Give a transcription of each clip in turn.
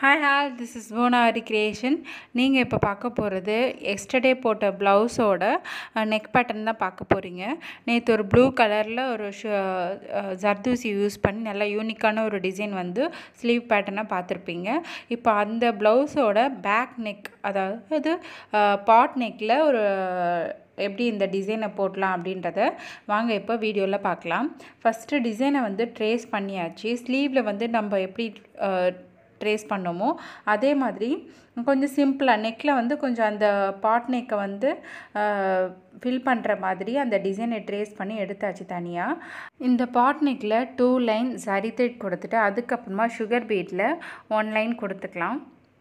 hi hi this is போனாரி creation நீங்கள் இப்போ பார்க்க போகிறது எஸ்டர்டே போட்ட ப்ளவுஸோட நெக் பேட்டர்ன் தான் பார்க்க போகிறீங்க நேற்று ஒரு ப்ளூ கலரில் ஒரு ஷ ஜர்தூசி யூஸ் பண்ணி நல்லா யூனிக்கான ஒரு டிசைன் வந்து ஸ்லீவ் பேட்டர்னாக பார்த்துருப்பீங்க இப்போ அந்த ப்ளவுஸோட பேக் நெக் அதாவது பாட் நெக்கில் ஒரு எப்படி இந்த டிசைனை போடலாம் அப்படின்றத வாங்க இப்போ வீடியோவில் பார்க்கலாம் ஃபஸ்ட்டு டிசைனை வந்து ட்ரேஸ் பண்ணியாச்சு ஸ்லீவில் வந்து நம்ம எப்படி ட்ரேஸ் பண்ணோமோ அதே மாதிரி கொஞ்சம் சிம்பிளாக நெக்கில் வந்து கொஞ்சம் அந்த பாட் நெக்கை வந்து ஃபில் பண்ணுற மாதிரி அந்த டிசைனை ட்ரேஸ் பண்ணி எடுத்தாச்சு தனியாக இந்த பாட் நெக்கில் டூ லைன் சரி த்ரெட் கொடுத்துட்டு அதுக்கப்புறமா சுகர் பீட்டில் ஒன் லைன் கொடுத்துக்கலாம்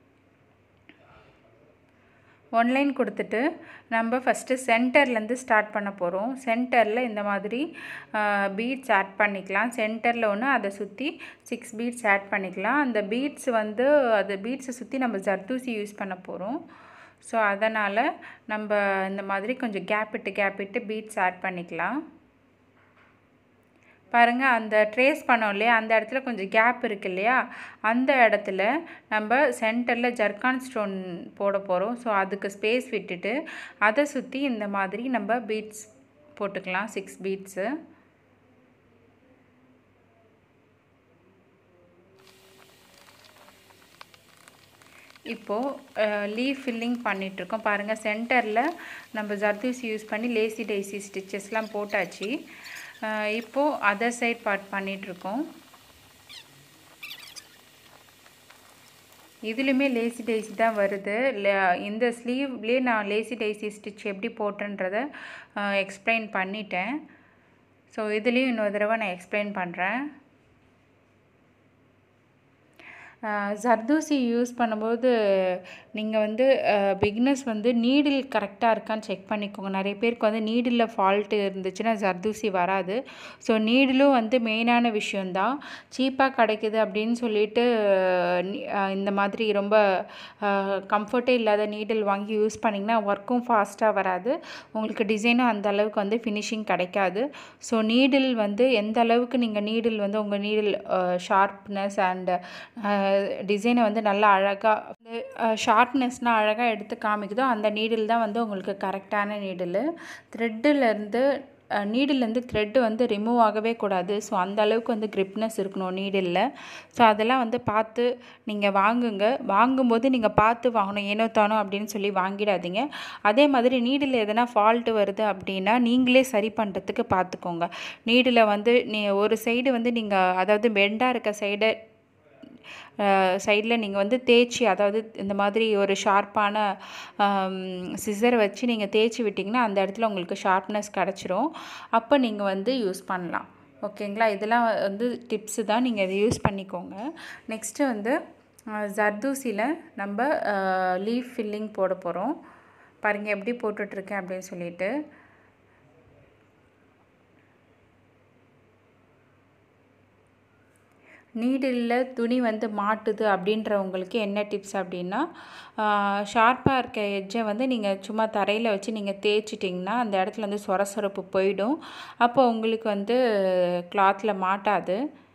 ஒன் லைன் கொடுத்துட்டு நம்ம ஃபஸ்ட்டு சென்டர்லேருந்து ஸ்டார்ட் பண்ண போகிறோம் சென்டரில் இந்த மாதிரி பீட்ஸ் ஆட் பண்ணிக்கலாம் சென்டரில் ஒன்று அதை சுற்றி சிக்ஸ் பீட்ஸ் ஆட் பண்ணிக்கலாம் அந்த பீட்ஸ் வந்து அது பீட்ஸை சுற்றி நம்ம ஜர்தூசி யூஸ் பண்ண போகிறோம் ஸோ அதனால் நம்ம இந்த மாதிரி கொஞ்சம் கேப் விட்டு கேப் விட்டு பீட்ஸ் ஆட் பண்ணிக்கலாம் பாருங்கள் அந்த ட்ரேஸ் பண்ணோம் இல்லையா அந்த இடத்துல கொஞ்சம் கேப் இருக்கு இல்லையா அந்த இடத்துல நம்ம சென்டரில் ஜர்கான் ஸ்டோன் போட போகிறோம் ஸோ அதுக்கு ஸ்பேஸ் விட்டுட்டு அதை சுற்றி இந்த மாதிரி நம்ம பீட்ஸ் போட்டுக்கலாம் சிக்ஸ் பீட்ஸு இப்போது லீவ் ஃபில்லிங் பண்ணிகிட்ருக்கோம் பாருங்கள் சென்டரில் நம்ம ஜர்தூசி யூஸ் பண்ணி லேசி டைசி ஸ்டிச்சஸ்லாம் போட்டாச்சு இப்போது அதர் சைட் பார்ட் பண்ணிகிட்ருக்கோம் இதுலேயுமே லேசி டைசி தான் வருது இந்த ஸ்லீவ்லேயே நான் லேசி டைசி ஸ்டிச் எப்படி போட்டேன்றதை எக்ஸ்பிளைன் பண்ணிட்டேன் ஸோ இதுலேயும் இன்னொரு தடவை நான் எக்ஸ்பிளைன் பண்ணுறேன் ஜர்தூசி யூஸ் பண்ணும்போது நீங்கள் வந்து பிக்னஸ் வந்து நீடில் கரெக்டாக இருக்கான்னு செக் பண்ணிக்கோங்க நிறைய பேருக்கு வந்து நீடில் ஃபால்ட்டு இருந்துச்சுன்னா ஜர்தூசி வராது ஸோ நீடிலும் வந்து மெயினான விஷயந்தான் சீப்பாக கிடைக்குது அப்படின்னு சொல்லிட்டு இந்த மாதிரி ரொம்ப கம்ஃபர்ட்டே இல்லாத நீடில் வாங்கி யூஸ் பண்ணிங்கன்னா ஒர்க்கும் ஃபாஸ்ட்டாக வராது உங்களுக்கு டிசைனும் அந்த அளவுக்கு வந்து ஃபினிஷிங் கிடைக்காது ஸோ நீடில் வந்து எந்த அளவுக்கு நீங்கள் நீடில் வந்து உங்கள் நீடில் ஷார்ப்னஸ் அண்ட் டிசைனை வந்து நல்லா அழகாக ஷார்ப்னஸ்னால் அழகாக எடுத்து காமிக்குதோ அந்த நீடில் தான் வந்து உங்களுக்கு கரெக்டான நீடில் த்ரெட்டிலேருந்து நீடிலேருந்து த்ரெட்டு வந்து ரிமூவ் ஆகவே கூடாது ஸோ அந்த அளவுக்கு வந்து கிரிப்னஸ் இருக்கணும் நீடிலில் ஸோ அதெல்லாம் வந்து பார்த்து நீங்கள் வாங்குங்க வாங்கும்போது நீங்கள் பார்த்து வாங்கணும் ஏனோ தானோ அப்படின்னு சொல்லி வாங்கிடாதீங்க அதே மாதிரி நீடில் எதனா ஃபால்ட்டு வருது அப்படின்னா நீங்களே சரி பண்ணுறதுக்கு பார்த்துக்கோங்க நீடில் வந்து நீ ஒரு சைடு வந்து நீங்கள் அதாவது பெண்டாக இருக்க சைடை சைடில் நீங்கள் வந்து தேய்ச்சி அதாவது இந்த மாதிரி ஒரு ஷார்ப்பான சிசரை வச்சு நீங்கள் தேய்ச்சி விட்டிங்கன்னா அந்த இடத்துல உங்களுக்கு ஷார்ப்னஸ் கிடச்சிரும் அப்போ நீங்கள் வந்து யூஸ் பண்ணலாம் ஓகேங்களா இதெல்லாம் வந்து டிப்ஸு தான் நீங்கள் இதை யூஸ் பண்ணிக்கோங்க நெக்ஸ்ட்டு வந்து ஜர்தூசியில் நம்ம லீஃப் ஃபில்லிங் போட போகிறோம் பாருங்கள் எப்படி போட்டுட்ருக்கேன் அப்படின்னு சொல்லிட்டு நீடில் துணி வந்து மாட்டுது அப்படின்றவங்களுக்கு என்ன டிப்ஸ் அப்படின்னா ஷார்ப்பாக இருக்க எட்ஜை வந்து நீங்கள் சும்மா தரையில் வச்சு நீங்கள் தேய்ச்சிட்டிங்கன்னா அந்த இடத்துல வந்து சொர சொரப்பு போயிடும் அப்போ உங்களுக்கு வந்து கிளாத்தில் மாட்டாது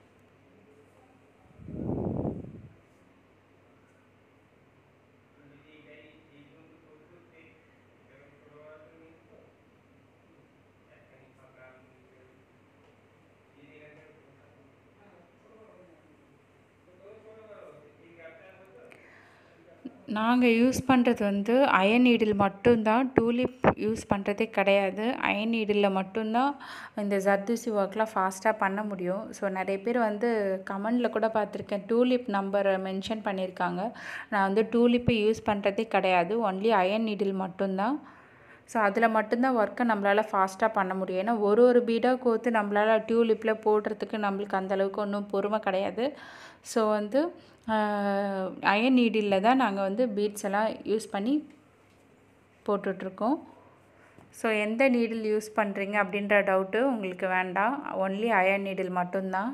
நாங்கள் யூஸ் பண்ணுறது வந்து அயன் நீடில் மட்டும்தான் டூலிப் யூஸ் பண்ணுறதே கிடையாது அயன் நீடிலில் மட்டும்தான் இந்த ஜர்தூசி ஒர்க்லாம் ஃபாஸ்ட்டாக பண்ண முடியும் ஸோ நிறைய பேர் வந்து கமெண்டில் கூட பார்த்துருக்கேன் டூலிப் நம்பரை மென்ஷன் பண்ணியிருக்காங்க நான் வந்து டூலிப்பை யூஸ் பண்ணுறதே கிடையாது ஒன்லி அயன் நீடில் மட்டும்தான் ஸோ அதில் மட்டும்தான் ஒர்க்கை நம்மளால் ஃபாஸ்ட்டாக பண்ண முடியும் ஏன்னா ஒரு ஒரு பீடாக கோர்த்து நம்மளால் டியூலிப்பில் போடுறதுக்கு நம்மளுக்கு அந்தளவுக்கு ஒன்றும் பொறுமை கிடையாது ஸோ வந்து அயன் நீடில் தான் நாங்கள் வந்து பீட்ஸ் எல்லாம் யூஸ் பண்ணி போட்டுட்ருக்கோம் ஸோ எந்த நீடில் யூஸ் பண்ணுறீங்க அப்படின்ற டவுட்டு உங்களுக்கு வேண்டாம் ஒன்லி அயன் நீடில் மட்டும்தான்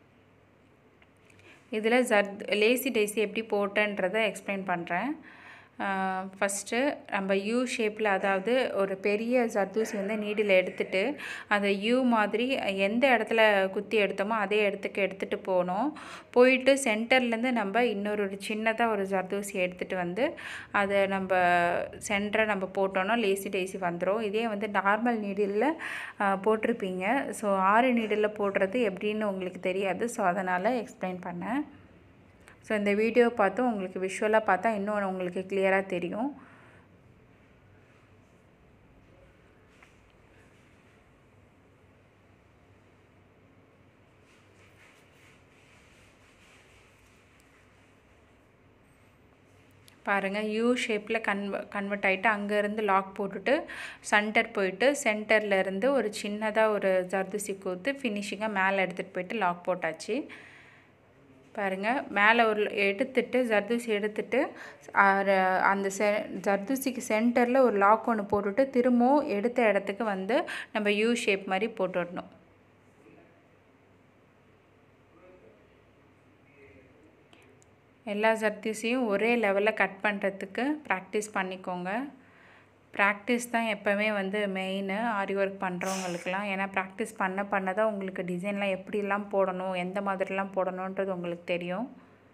இதில் ஜர்த் லேசி டேசி எப்படி போட்டேன்றதை எக்ஸ்பிளைன் பண்ணுறேன் ஃபஸ்ட்டு நம்ம யூ ஷேப்பில் அதாவது ஒரு பெரிய ஜர்தூசி வந்து நீடில் எடுத்துட்டு அதை யூ மாதிரி எந்த இடத்துல குத்தி எடுத்தோமோ அதே இடத்துக்கு எடுத்துகிட்டு போகணும் போயிட்டு சென்டர்லேருந்து நம்ம இன்னொரு ஒரு சின்னதாக ஒரு ஜர்தூசி எடுத்துகிட்டு வந்து அதை நம்ம சென்டரை நம்ம போட்டோன்னா லேசி டேசி வந்துடும் இதே வந்து நார்மல் நீடிலில் போட்டிருப்பீங்க ஸோ ஆறு நீடிலில் போடுறது எப்படின்னு உங்களுக்கு தெரியாது ஸோ அதனால் எக்ஸ்பிளைன் பண்ணேன் ஸோ இந்த வீடியோ பார்த்து உங்களுக்கு விஷுவலாக பார்த்தா இன்னும் உங்களுக்கு கிளியராக தெரியும் பாருங்கள் யூ ஷேப்பில் கன்வ கன்வெர்ட் ஆகிட்டு அங்கேருந்து லாக் போட்டுட்டு சென்டர் போயிட்டு சென்டர்லேருந்து ஒரு சின்னதாக ஒரு ஜர்தூசி கூத்து ஃபினிஷிங்காக மேலே எடுத்துகிட்டு போயிட்டு லாக் போட்டாச்சு பாருங்கள் மேலே ஒரு எடுத்துட்டு ஜர்தூசி எடுத்துட்டு அந்த செ ஜர்தூசிக்கு சென்டரில் ஒரு லாக் ஒன்று போட்டுட்டு திரும்பவும் எடுத்த இடத்துக்கு வந்து நம்ம யூ ஷேப் மாதிரி போட்டுடணும் எல்லா ஜர்தூசியும் ஒரே லெவலில் கட் பண்ணுறதுக்கு ப்ராக்டிஸ் பண்ணிக்கோங்க ப்ராக்டிஸ் தான் எப்போவுமே வந்து மெயின் ஆரி ஒர்க் பண்ணுறவங்களுக்குலாம் ஏன்னா ப்ராக்டிஸ் பண்ண பண்ண தான் உங்களுக்கு டிசைன்லாம் எப்படிலாம் போடணும் எந்த மாதிரிலாம் போடணுன்றது உங்களுக்கு தெரியும்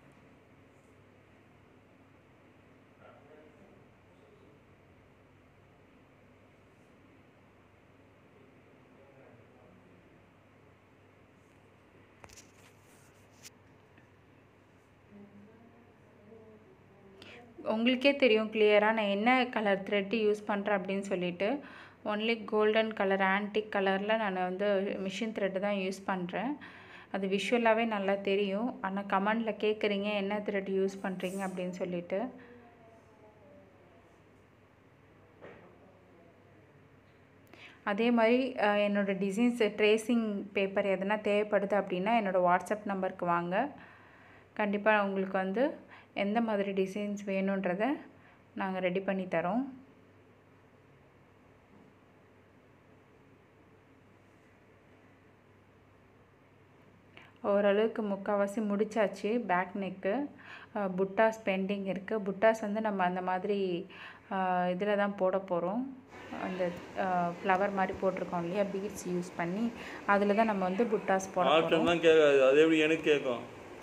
உங்களுக்கே தெரியும் கிளியராக நான் என்ன கலர் த்ரெட்டு யூஸ் பண்ணுறேன் அப்படின்னு சொல்லிட்டு ஒன்லி கோல்டன் கலர் ஆன்டிக் கலரில் நான் வந்து மிஷின் த்ரெட்டு தான் யூஸ் பண்ணுறேன் அது விஷுவலாகவே நல்லா தெரியும் ஆனால் கமெண்டில் கேட்குறீங்க என்ன த்ரெட் யூஸ் பண்ணுறீங்க அப்படின்னு சொல்லிட்டு அதே மாதிரி என்னோடய டிசைன்ஸ் ட்ரேசிங் பேப்பர் எதனா தேவைப்படுது அப்படின்னா என்னோடய வாட்ஸ்அப் நம்பருக்கு வாங்க கண்டிப்பாக உங்களுக்கு வந்து எந்த மாதிரி டிசைன்ஸ் வேணுன்றதை நாங்கள் ரெடி பண்ணி தரோம் ஓரளவுக்கு முக்கால்வாசி முடிச்சாச்சு பேக் நெக்கு புட்டாஸ் பெண்டிங் இருக்குது புட்டாஸ் வந்து நம்ம அந்த மாதிரி இதில் தான் போட போகிறோம் அந்த ஃப்ளவர் மாதிரி போட்டிருக்கோம் இல்லையா பீட்ஸ் யூஸ் பண்ணி அதில் தான் நம்ம வந்து புட்டாஸ் போட போகிறோம் தான் கேட்காது அது எப்படி எனக்கு கேட்கும்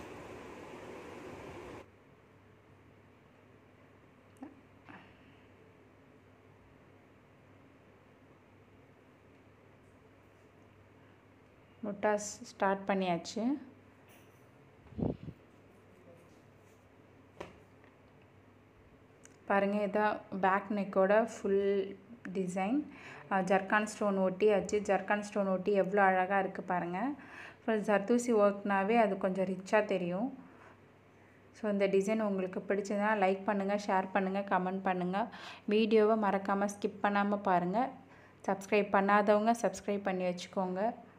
முட்டாஸ் ஸ்டார்ட் பண்ணியாச்சு பாருங்கள் இதான் பேக் நெக்கோட ஃபுல் டிசைன் ஜர்கான் ஸ்டோன் ஒட்டியாச்சு ஜர்கான் ஸ்டோன் ஒட்டி எவ்வளோ அழகாக இருக்குது பாருங்கள் இப்போ ஜர்தூசி ஒர்க்னாவே அது கொஞ்சம் ரிச்சாக தெரியும் ஸோ இந்த டிசைன் உங்களுக்கு பிடிச்சதுன்னா லைக் பண்ணுங்கள் ஷேர் பண்ணுங்கள் கமெண்ட் பண்ணுங்கள் வீடியோவை மறக்காமல் ஸ்கிப் பண்ணாமல் பாருங்கள் சப்ஸ்கிரைப் பண்ணாதவங்க சப்ஸ்கிரைப் பண்ணி வச்சுக்கோங்க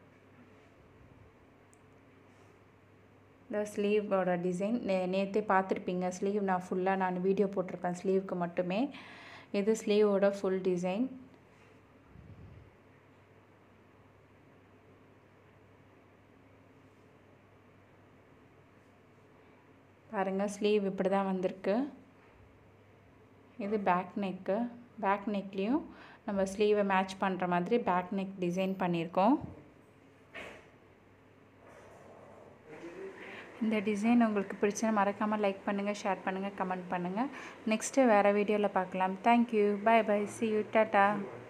இந்த ஸ்லீவோட டிசைன் நே நேற்றே பார்த்துருப்பீங்க ஸ்லீவ் நான் ஃபுல்லாக நான் வீடியோ போட்டிருப்பேன் ஸ்லீவுக்கு மட்டுமே இது ஸ்லீவோட ஃபுல் டிசைன் பாருங்கள் ஸ்லீவ் இப்படி தான் வந்திருக்கு இது பேக் நெக்கு பேக் நெக்லேயும் நம்ம ஸ்லீவை மேட்ச் பண்ணுற மாதிரி பேக் நெக் டிசைன் பண்ணியிருக்கோம் இந்த டிசைன் உங்களுக்கு பிடிச்சா மறக்காமல் லைக் பண்ணுங்கள் ஷேர் பண்ணுங்கள் கமெண்ட் பண்ணுங்கள் நெக்ஸ்ட்டு வேறு வீடியோவில் பார்க்கலாம் thank you bye bye see you tata